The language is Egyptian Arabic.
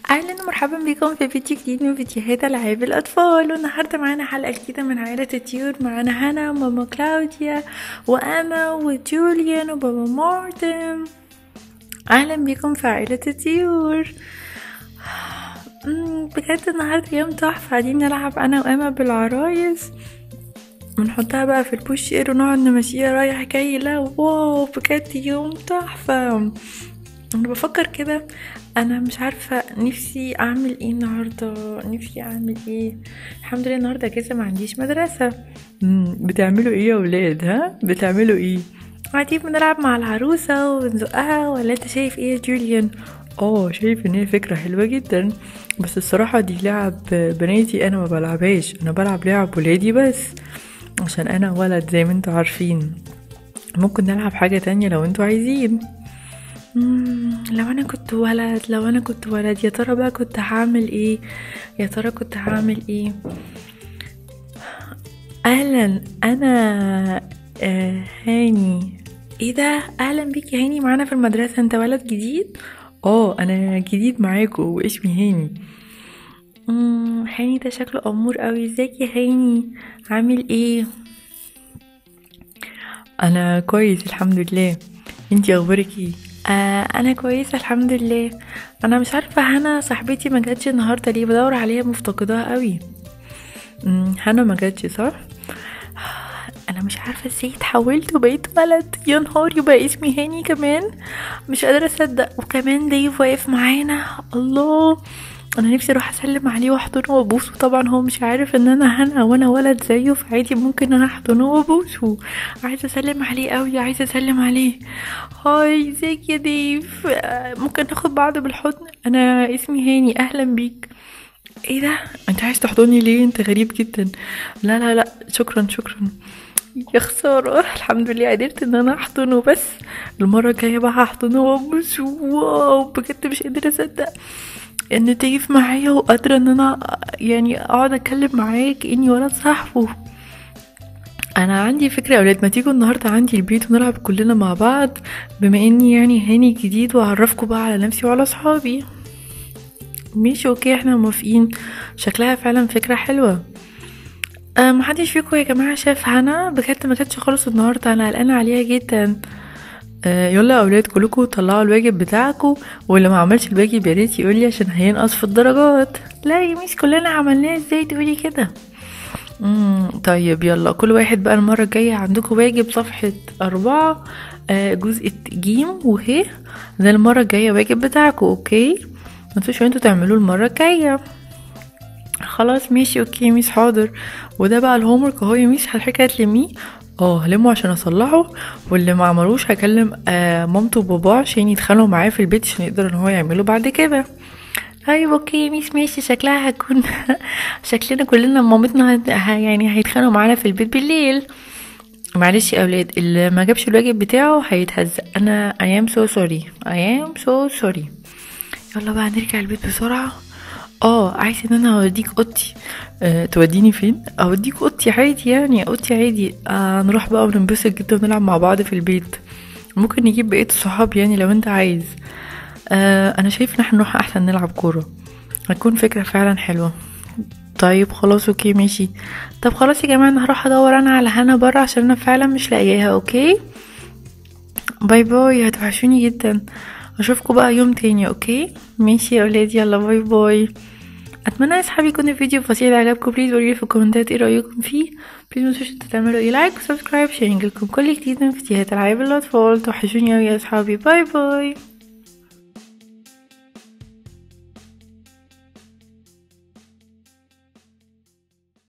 اهلا ومرحبا بكم في فيديو جديد من فيديوهات العاب الاطفال والنهارده معانا حلقه جديده من عائله الطيور معانا هنا وماما كلاوديا وانا وجوليان وبابا مارتن اهلا بكم في عائله الطيور مم، بجد النهارده يوم تحفه قاعدين نلعب انا واما بالعرايس ونحطها بقى في البوشير ونقعد نمشيها رايح جاي لا واو بجد يوم تحفه انا بفكر كده انا مش عارفه نفسي اعمل ايه النهارده نفسي اعمل ايه الحمد لله النهارده اجازه ما عنديش مدرسه مم، بتعملوا ايه يا ولاد ها بتعملوا ايه قاعدين بنلعب مع العروسه ونزقها ولا انت شايف ايه يا جوليان اه شايف ان هي فكره حلوه جدا بس الصراحه دي لعب بناتي انا ما بلعبهاش انا بلعب لعب ولادي بس عشان انا ولد زي ما انتوا عارفين ممكن نلعب حاجه تانية لو انتوا عايزين مم، لو انا كنت ولد لو انا كنت ولد يا ترى بقى كنت هعمل ايه يا ترى كنت هعمل ايه اهلا انا آه هاني ايه ده اهلا بيك يا هاني معانا في المدرسه انت ولد جديد اه انا جديد معاكو واسمي هاني مم، هاني ده شكله امور قوي ازيك يا هاني عامل ايه انا كويس الحمد لله انتي اخبارك ايه آه انا كويسه الحمد لله انا مش عارفه هنا صاحبتي ما جاتش النهارده ليه بدور عليها مفتقداها قوي أمم، هنا ما جاتش صح انا مش عارفه ازاي اتحولت وبقيت ولد يا نهار يبقى اسمي هاني كمان مش قادره اصدق وكمان ديف واقف معانا الله انا نفسي اروح اسلم عليه واحضنه وابوسه طبعا هو مش عارف ان انا هنا وانا ولد زيه فعادي ممكن انا احضنه وابوسه عايزه اسلم عليه قوي عايزه اسلم عليه هاي ازيك يا ديف آه، ممكن ناخد بعض بالحضن انا اسمي هاني اهلا بيك ايه ده انت عايز تحضني ليه انت غريب جدا لا لا لا شكرا شكرا يا خسارة الحمد لله قدرت ان انا احضنه بس المرة الجاية بقى هحضنه وابوسه واو بجد مش قادرة اصدق ان تيجي معايا وقادرة ان انا يعني اقعد اتكلم معاه كاني ولد صاحبه انا عندي فكرة يا اولاد ما تيجوا النهاردة عندي البيت ونلعب كلنا مع بعض بما اني يعني هاني جديد واعرفكم بقى على نفسي وعلى صحابي ماشي اوكي احنا موافقين شكلها فعلا فكرة حلوة أه محدش فيكم يا جماعة شاف هنا بجد ما كانتش خالص النهاردة انا قلقانة عليها جدا أه يلا يا اولاد كلكم طلعوا الواجب بتاعكم واللي ما عملش الواجب يا ريت يقول لي عشان هينقص في الدرجات لا يا ميس كلنا عملناه ازاي تقولي كده امم طيب يلا كل واحد بقى المرة الجاية عندكم واجب صفحة أربعة آه جزء جيم وهي ده المرة الجاية واجب بتاعكم اوكي ما تنسوش انتوا تعملوه المرة الجاية خلاص ماشي اوكي ميس حاضر وده بقى الهوم ورك اهو يا ميس حضرتك هتلميه اه هلمه عشان اصلحه واللي ما عملوش هكلم آه مامته وباباه عشان يتخانقوا معاه في البيت عشان يقدر ان هو يعمله بعد كده طيب اوكي يا ميس ماشي شكلها هتكون شكلنا كلنا مامتنا هت... ه- يعني هيتخانقوا معانا في البيت بالليل معلش يا اولاد اللي ما جابش الواجب بتاعه هيتهزق انا I am so sorry I am so sorry يلا بقى نرجع البيت بسرعة اه عايز ان انا اوديك اوضتي أه توديني فين اوديك اوضتي عادي يعني اوضتي عادي آه نروح بقى وننبسط جدا ونلعب مع بعض في البيت ممكن نجيب بقية الصحاب يعني لو انت عايز آه انا شايف ان احنا نروح احسن نلعب كورة هتكون فكرة فعلا حلوة طيب خلاص اوكي ماشي طب خلاص يا جماعة انا هروح ادور انا على هنا برا عشان انا فعلا مش لاقياها اوكي باي باي هتوحشوني جدا اشوفكم بقى يوم تاني اوكي ماشي يا اولاد يلا باي باي اتمنى يا اصحابي يكون الفيديو بسيط عجبكم بليز قولولي في الكومنتات ايه رايكم فيه بليز متنسوش انتوا تعملوا ايه لايك وسبسكرايب عشان يجيلكم كل جديد من فيديوهات العاب الاطفال توحشوني اوي يا اصحابي باي باي